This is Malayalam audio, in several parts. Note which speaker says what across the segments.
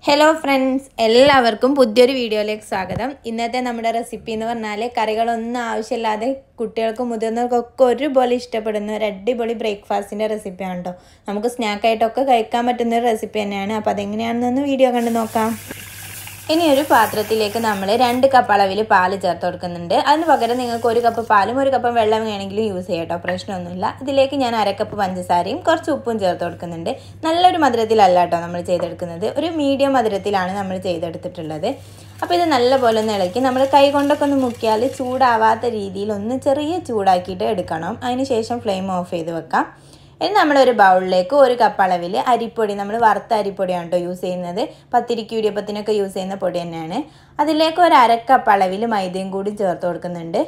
Speaker 1: ഹലോ ഫ്രണ്ട്സ് എല്ലാവർക്കും പുതിയൊരു വീഡിയോയിലേക്ക് സ്വാഗതം ഇന്നത്തെ നമ്മുടെ റെസിപ്പി എന്ന് പറഞ്ഞാൽ കറികളൊന്നും ആവശ്യമില്ലാതെ കുട്ടികൾക്കും മുതിർന്നവർക്കൊക്കെ ഒരുപോലെ ഇഷ്ടപ്പെടുന്ന ഒരു അടിപൊളി ബ്രേക്ക്ഫാസ്റ്റിൻ്റെ റെസിപ്പിയാണ് കേട്ടോ നമുക്ക് സ്നാക്കായിട്ടൊക്കെ കഴിക്കാൻ പറ്റുന്ന ഒരു റെസിപ്പി തന്നെയാണ് അപ്പോൾ അതെങ്ങനെയാണെന്നൊന്ന് വീഡിയോ കണ്ട് നോക്കാം ഇനി ഒരു പാത്രത്തിലേക്ക് നമ്മൾ രണ്ട് കപ്പ് അളവിൽ പാല് ചേർത്ത് കൊടുക്കുന്നുണ്ട് അതിന് പകരം നിങ്ങൾക്ക് ഒരു കപ്പ് പാലും ഒരു കപ്പ് വെള്ളം വേണമെങ്കിലും യൂസ് ചെയ്യാം കേട്ടോ പ്രശ്നമൊന്നുമില്ല ഇതിലേക്ക് ഞാൻ അരക്കപ്പ് പഞ്ചസാരയും കുറച്ച് ഉപ്പും ചേർത്ത് കൊടുക്കുന്നുണ്ട് നല്ലൊരു മധുരത്തിലല്ല കേട്ടോ നമ്മൾ ചെയ്തെടുക്കുന്നത് ഒരു മീഡിയം മധുരത്തിലാണ് നമ്മൾ ചെയ്തെടുത്തിട്ടുള്ളത് അപ്പോൾ ഇത് നല്ലപോലെ ഒന്ന് ഇളക്കി നമ്മൾ കൈ കൊണ്ടൊക്കെ ഒന്ന് മുക്കിയാൽ ചൂടാവാത്ത രീതിയിൽ ഒന്ന് ചെറിയ ചൂടാക്കിയിട്ട് എടുക്കണം അതിന് ശേഷം ഫ്ലെയിം ഓഫ് ചെയ്ത് വെക്കാം ഇനി നമ്മളൊരു ബൗളിലേക്ക് ഒരു കപ്പ് അളവിൽ അരിപ്പൊടി നമ്മൾ വറുത്ത അരിപ്പൊടിയാണ് കേട്ടോ യൂസ് ചെയ്യുന്നത് പത്തിരിക്ക് ഇടിയപ്പത്തിനൊക്കെ യൂസ് ചെയ്യുന്ന പൊടി തന്നെയാണ് അതിലേക്ക് ഒരു അരക്കപ്പ് അളവിൽ മൈദയും കൂടി ചേർത്ത് കൊടുക്കുന്നുണ്ട്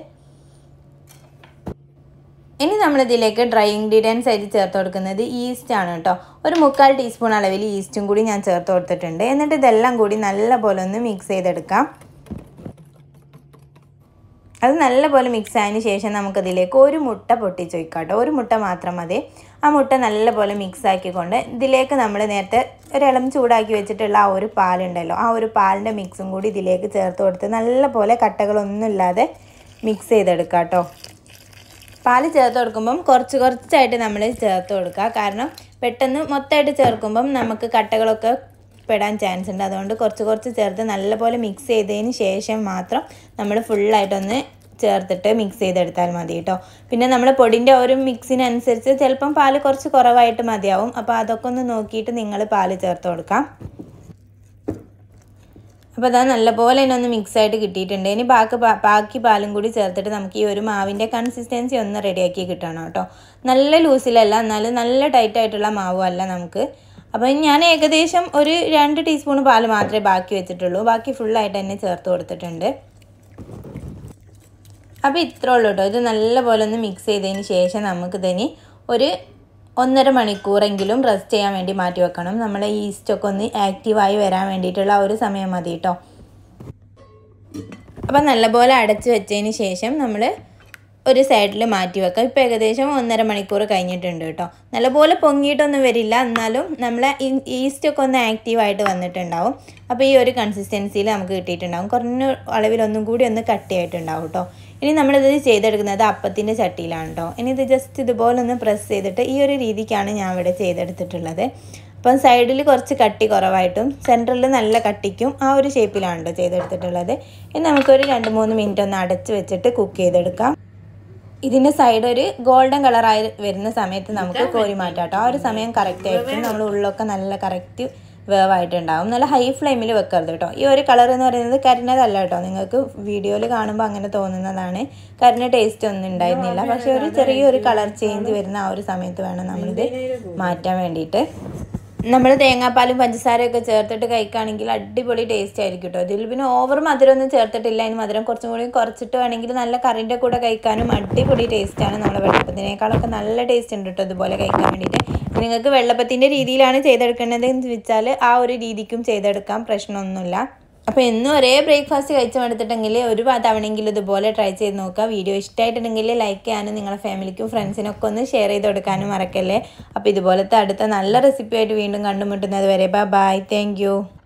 Speaker 1: ഇനി നമ്മളിതിലേക്ക് ഡ്രൈ ഇൻഗ്രീഡിയൻസ് ആയിട്ട് ചേർത്ത് കൊടുക്കുന്നത് ഈസ്റ്റ് ആണ് കേട്ടോ ഒരു മുക്കാൽ ടീസ്പൂൺ അളവിൽ ഈസ്റ്റും കൂടി ഞാൻ ചേർത്ത് കൊടുത്തിട്ടുണ്ട് എന്നിട്ട് ഇതെല്ലാം കൂടി നല്ലപോലെ ഒന്ന് മിക്സ് ചെയ്തെടുക്കാം അത് നല്ലപോലെ മിക്സ് ആയതിന് ശേഷം നമുക്കതിലേക്ക് ഒരു മുട്ട പൊട്ടിച്ച് വയ്ക്കാം കേട്ടോ ഒരു മുട്ട മാത്രം മതി ആ മുട്ട നല്ലപോലെ മിക്സ് ആക്കിക്കൊണ്ട് ഇതിലേക്ക് നമ്മൾ നേരത്തെ ഒരിളം ചൂടാക്കി വെച്ചിട്ടുള്ള ആ ഒരു പാലുണ്ടല്ലോ ആ ഒരു പാലിൻ്റെ മിക്സും കൂടി ഇതിലേക്ക് ചേർത്ത് കൊടുത്ത് നല്ലപോലെ കട്ടകളൊന്നും ഇല്ലാതെ മിക്സ് ചെയ്തെടുക്കാം കേട്ടോ പാല് ചേർത്ത് കൊടുക്കുമ്പം കുറച്ച് കുറച്ചായിട്ട് നമ്മൾ ചേർത്ത് കൊടുക്കുക കാരണം പെട്ടെന്ന് മൊത്തമായിട്ട് ചേർക്കുമ്പം നമുക്ക് കട്ടകളൊക്കെ പെടാൻ ചാൻസ് ഉണ്ട് അതുകൊണ്ട് കുറച്ച് കുറച്ച് ചേർത്ത് നല്ലപോലെ മിക്സ് ചെയ്തതിന് ശേഷം മാത്രം നമ്മൾ ഫുള്ളായിട്ടൊന്ന് ചേർത്തിട്ട് മിക്സ് ചെയ്തെടുത്താൽ മതി കേട്ടോ പിന്നെ നമ്മൾ പൊടിൻ്റെ ഒരു മിക്സിനനുസരിച്ച് ചിലപ്പം പാല് കുറച്ച് കുറവായിട്ട് മതിയാവും അപ്പോൾ അതൊക്കെ ഒന്ന് നോക്കിയിട്ട് നിങ്ങൾ പാല് ചേർത്ത് കൊടുക്കാം അപ്പോൾ അതാ നല്ലപോലെ തന്നെ ഒന്ന് മിക്സ് ആയിട്ട് കിട്ടിയിട്ടുണ്ട് ഇനി ബാക്കി ബാക്കി പാലും കൂടി ചേർത്തിട്ട് നമുക്ക് ഈ ഒരു മാവിൻ്റെ കൺസിസ്റ്റൻസി ഒന്ന് റെഡിയാക്കി കിട്ടണം കേട്ടോ നല്ല ലൂസിലല്ല എന്നാലും നല്ല ടൈറ്റ് ആയിട്ടുള്ള മാവും അല്ല നമുക്ക് അപ്പോൾ ഞാൻ ഏകദേശം ഒരു രണ്ട് ടീസ്പൂൺ പാൽ മാത്രമേ ബാക്കി വെച്ചിട്ടുള്ളൂ ബാക്കി ഫുള്ളായിട്ട് തന്നെ ചേർത്ത് കൊടുത്തിട്ടുണ്ട് അപ്പോൾ ഇത്രേ ഉള്ളൂ കേട്ടോ ഇത് നല്ലപോലെ ഒന്ന് മിക്സ് ചെയ്തതിന് ശേഷം നമുക്കിതിന് ഒരു ഒന്നര മണിക്കൂറെങ്കിലും റെസ്റ്റ് ചെയ്യാൻ വേണ്ടി മാറ്റി വെക്കണം നമ്മളെ ഈസ്റ്റൊക്കെ ഒന്ന് ആക്റ്റീവായി വരാൻ വേണ്ടിയിട്ടുള്ള ഒരു സമയം മതി കേട്ടോ അപ്പം നല്ലപോലെ അടച്ച് വെച്ചതിന് ശേഷം നമ്മൾ ഒരു സൈഡിൽ മാറ്റി വെക്കാം ഇപ്പോൾ ഏകദേശം ഒന്നര മണിക്കൂർ കഴിഞ്ഞിട്ടുണ്ട് കേട്ടോ നല്ലപോലെ പൊങ്ങിയിട്ടൊന്നും വരില്ല എന്നാലും നമ്മളെ ഈസ്റ്റൊക്കെ ഒന്ന് ആക്റ്റീവായിട്ട് വന്നിട്ടുണ്ടാവും അപ്പോൾ ഈ ഒരു കൺസിസ്റ്റൻസിയിൽ നമുക്ക് കിട്ടിയിട്ടുണ്ടാവും കുറഞ്ഞ അളവിലൊന്നും കൂടി ഒന്ന് കട്ടിയായിട്ടുണ്ടാവും കേട്ടോ ഇനി നമ്മളിത് ചെയ്തെടുക്കുന്നത് അപ്പത്തിൻ്റെ ചട്ടിയിലാണ് കേട്ടോ ഇനി ഇത് ജസ്റ്റ് ഇതുപോലെ ഒന്ന് പ്രസ് ചെയ്തിട്ട് ഈ ഒരു രീതിക്കാണ് ഞാൻ ഇവിടെ ചെയ്തെടുത്തിട്ടുള്ളത് അപ്പം സൈഡിൽ കുറച്ച് കട്ടി കുറവായിട്ടും സെൻറ്ററിൽ നല്ല കട്ടിക്കും ആ ഒരു ഷേപ്പിലാണ് കേട്ടോ ചെയ്തെടുത്തിട്ടുള്ളത് ഇനി നമുക്കൊരു രണ്ട് മൂന്ന് മിനിറ്റ് ഒന്ന് അടച്ച് വെച്ചിട്ട് കുക്ക് ചെയ്തെടുക്കാം ഇതിൻ്റെ സൈഡ് ഒരു ഗോൾഡൻ കളറായി വരുന്ന സമയത്ത് നമുക്ക് കോരി മാറ്റാം കേട്ടോ ആ ഒരു സമയം കറക്റ്റ് ആയിരിക്കും നമ്മൾ ഉള്ളൊക്കെ നല്ല കറക്റ്റ് വേവായിട്ടുണ്ടാവും നല്ല ഹൈ ഫ്ലെയിമിൽ വെക്കരുത് കേട്ടോ ഈ ഒരു കളർ എന്ന് പറയുന്നത് കരിഞ്ഞതല്ല കേട്ടോ നിങ്ങൾക്ക് വീഡിയോയിൽ കാണുമ്പോൾ അങ്ങനെ തോന്നുന്നതാണ് കരിഞ്ഞ ടേസ്റ്റ് ഒന്നും ഉണ്ടായിരുന്നില്ല പക്ഷേ ഒരു ചെറിയൊരു കളർ ചേഞ്ച് വരുന്ന ആ ഒരു സമയത്ത് വേണം നമ്മളിത് മാറ്റാൻ വേണ്ടിയിട്ട് നമ്മൾ തേങ്ങാപ്പാലും പഞ്ചസാരയൊക്കെ ചേർത്തിട്ട് കഴിക്കുകയാണെങ്കിൽ അടിപൊളി ടേസ്റ്റ് ആയിരിക്കും കേട്ടോ ഇതിൽ പിന്നെ ഓവർ മധുരമൊന്നും ചേർത്തിട്ടില്ല അതിന് മധുരം കുറച്ചും കൂടി കുറച്ചിട്ട് വേണമെങ്കിൽ നല്ല കറിൻ്റെ കൂടെ കഴിക്കാനും അടിപൊളി ടേസ്റ്റാണ് നമ്മുടെ വെള്ളപ്പത്തിനേക്കാളൊക്കെ നല്ല ടേസ്റ്റ് ഉണ്ട് കേട്ടോ ഇതുപോലെ കഴിക്കാൻ വേണ്ടിയിട്ട് നിങ്ങൾക്ക് വെള്ളപ്പത്തിൻ്റെ രീതിയിലാണ് ചെയ്തെടുക്കേണ്ടത് എന്ന് വെച്ചാൽ ആ ഒരു രീതിക്കും ചെയ്തെടുക്കാം പ്രശ്നമൊന്നുമില്ല അപ്പോൾ എന്നും ഒരേ ബ്രേക്ക്ഫാസ്റ്റ് കഴിച്ചു എടുത്തിട്ടെങ്കിൽ ഒരു തവണയെങ്കിലും ഇതുപോലെ ട്രൈ ചെയ്ത് നോക്കുക വീഡിയോ ഇഷ്ടമായിട്ടുണ്ടെങ്കിൽ ലൈക്ക് ചെയ്യാനും നിങ്ങളുടെ ഫാമിലിക്കും ഫ്രണ്ട്സിനൊക്കെ ഒന്ന് ഷെയർ ചെയ്ത് കൊടുക്കാനും മറക്കല്ലേ അപ്പോൾ ഇതുപോലത്തെ അടുത്ത നല്ല റെസിപ്പി ആയിട്ട് വീണ്ടും കണ്ടുമുട്ടുന്നത് വരെ ബൈ താങ്ക്